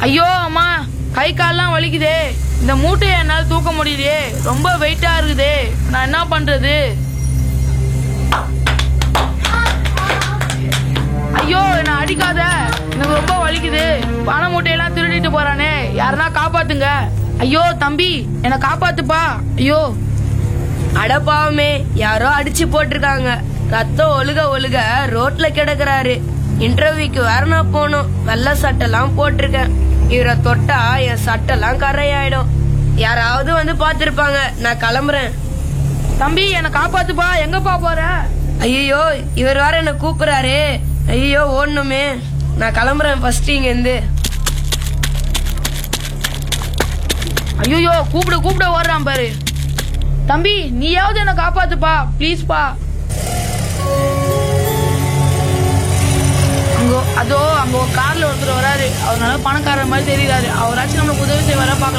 ஐயோ அம்மா கை கால்லாம் வலிக்குதே இந்த மூட்டையை என்னால தூக்க முடியலையே ரொம்ப வெயிட்டா இருக்குதே நான் என்ன பண்றது ஐயோ என்ன அடிக்காத எனக்கு ரொம்ப வலிக்குது பண மூட்டையெல்லாம் திருடிட்டு போறானே யாருன்னா காப்பாத்துங்க ஐயோ தம்பி என்ன காப்பாத்துப்பா ஐயோ அடப்பாவமே யாரோ அடிச்சு போட்டிருக்காங்க ரத்தம் ஒழுக ஒழுக ரோட்ல கிடக்குறாரு இன்டர்வியூக்கு வேற நான் போகணும் வெள்ளை சட்டெல்லாம் போட்டிருக்கேன் இவரை தொட்டா என் சட்டெல்லாம் கரையாயிடும் யாராவது வந்து பாத்திருப்பாங்க நான் கிளம்புறேன் தம்பி என்ன காப்பாத்துப்பா எங்கப்பா போற ஐயோ இவர் வேற என்ன கூப்பிடுறாரு ஐயோ ஓடணுமே நான் கிளம்புறேன் ஃபர்ஸ்ட் இங்க இருந்து ஐயோ கூப்பிட கூப்பிட ஓடுறான் பாரு தம்பி நீயாவது என்ன காப்பாத்துப்பா ப்ளீஸ்ப்பா அங்கோ அதோ அங்க ஒரு கார்ல ஒருத்தர் வராரு அவர் நல்ல பணக்காரர் மாதிரி தெரியுறாரு அவராச்சும் நம்மளுக்கு உதவி செய்வாரா பார்க்கலாம்